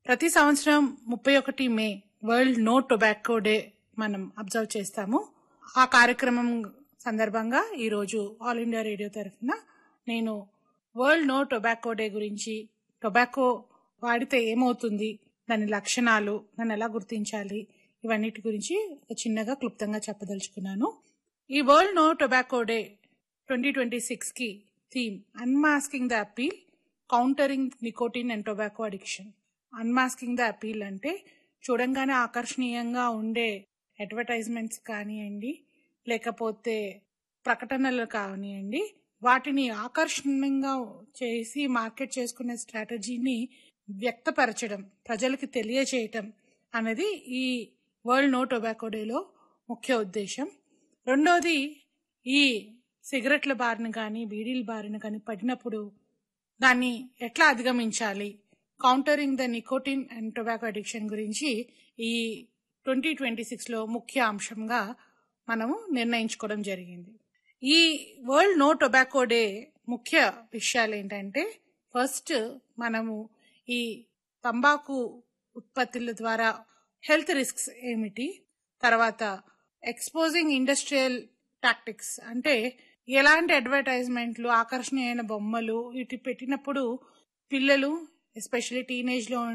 ప్రతి సంవత్సరం ముప్పై ఒకటి May world no tobacco day మనం అబ్జర్వ్ చేస్తాము ఆ కార్యక్రమం సందర్భంగా ఈరోజు ఆల్ ఇండియా రేడియో తరఫున నేను వరల్డ్ నో టొబాకో డే గురించి టొబాకో వాడితే ఏమవుతుంది దాని లక్షణాలు దాన్ని ఎలా గుర్తించాలి ఇవన్నిటి గురించి ఒక చిన్నగా క్లుప్తంగా చెప్పదలుచుకున్నాను ఈ world no tobacco day twenty twenty six కి theme unmasking the appeal countering nicotine and tobacco addiction unmasking the appeal అంటే చూడంగానే ఆకర్షణీయంగా ఉండే అడ్వర్టైజ్మెంట్స్ కానివ్వండి లేకపోతే ప్రకటనలు కానివ్వండి వాటిని ఆకర్షణీయంగా చేసి మార్కెట్ చేసుకునే స్ట్రాటజీని వ్యక్తపరచడం ప్రజలకి తెలియచేయటం అనేది ఈ వరల్డ్ నో టొబాకో డేలో ముఖ్య ఉద్దేశం రెండోది ఈ సిగరెట్ల బారిన కానీ బీడీల బారిన కానీ పడినప్పుడు దాన్ని ఎట్లా అధిగమించాలి countering the nicotine and tobacco addiction గురించి ఈ ట్వంటీ ట్వంటీ సిక్స్లో ముఖ్య అంశంగా మనము నిర్ణయించుకోవడం జరిగింది ఈ వరల్డ్ నో టొబాకో డే ముఖ్య విషయాలు ఏంటంటే ఫస్ట్ మనము ఈ తంబాకు ఉత్పత్తుల ద్వారా హెల్త్ రిస్క్స్ ఏమిటి తర్వాత ఎక్స్పోజింగ్ ఇండస్ట్రియల్ టాక్టిక్స్ అంటే ఎలాంటి అడ్వర్టైజ్మెంట్లు ఆకర్షణీయమైన బొమ్మలు ఇటు పెట్టినప్పుడు పిల్లలు ఎస్పెషల్లీ టీనేజ్ లో